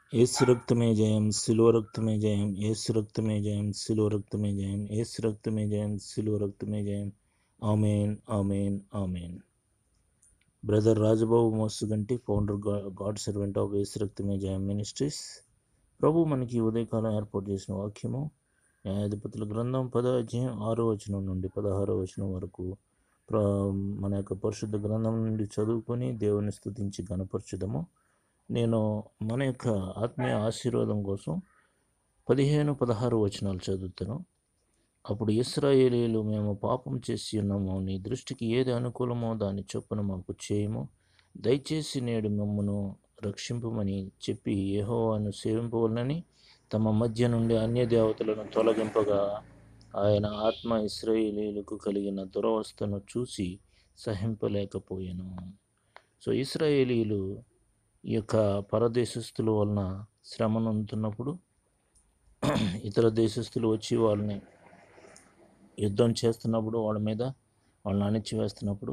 ఏసు రక్తమే జయం శిలువ రక్తమే జయం ఏసు రక్తమే జయం శిలువ రక్తమే జయం ఏసు రక్తమే జయం శిలువ రక్తమే జయం amen amen amen brother Rajababu మోస్తుగంటి founder God servant of Yesu రక్తమే జయం మినిస్ట్రీస్ ప్రభు మనకి ఈ ఉదయకాలం ఏర్పాటు చేసిన వాక్యము న్యాయాధిపతుల గ్రంథం పద అధ్యాయం ఆరో వచనం నుండి పదహారో వచనం వరకు ప్ర మన యొక్క పరిశుద్ధ గ్రంథం నుండి చదువుకొని దేవుని స్తుతించి గణపరచుదము నేను మన యొక్క ఆత్మీయ ఆశీర్వాదం కోసం పదిహేను పదహారు వచనాలు చదువుతాను అప్పుడు ఇస్రాయేలీలు మేము పాపం చేసి ఉన్నాము నీ దృష్టికి ఏది అనుకూలమో దాని చొప్పున మాకు చేయము దయచేసి నేడు మమ్మను రక్షింపమని చెప్పి యెహోవాను సేవింపవలనని తమ మధ్య నుండి అన్య దేవతలను తొలగింపగా ఆయన ఆత్మ ఇస్రాయేలీలకు కలిగిన దురవస్థను చూసి సహింపలేకపోయాను సో ఇస్రాయేలీలు ఈ యొక్క పరదేశస్థుల వలన శ్రమనుందుతున్నప్పుడు ఇతర దేశస్థులు వచ్చి వాళ్ళని యుద్ధం చేస్తున్నప్పుడు వాళ్ళ మీద వాళ్ళని అణిచివేస్తున్నప్పుడు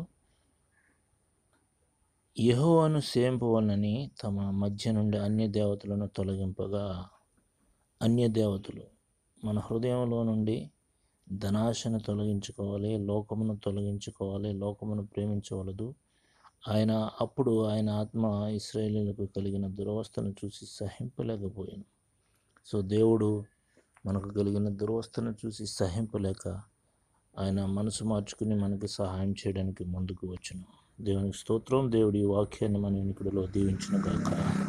యెహోవాను సేంపవలనని తమ మధ్య నుండి అన్య దేవతలను తొలగింపగా అన్య దేవతలు మన హృదయంలో నుండి ధనాశను తొలగించుకోవాలి లోకమును తొలగించుకోవాలి లోకమును ప్రేమించవలదు ఆయన అప్పుడు ఆయన ఆత్మ ఇస్రాయేలీలకు కలిగిన దురవస్థను చూసి సహింపలేకపోయాను సో దేవుడు మనకు కలిగిన దురవస్థను చూసి సహింపలేక ఆయన మనసు మార్చుకుని మనకి సహాయం చేయడానికి ముందుకు వచ్చును దేవునికి స్తోత్రం దేవుడి ఈ వాక్యాన్ని మన ఎన్నికలలో దీవించిన గాక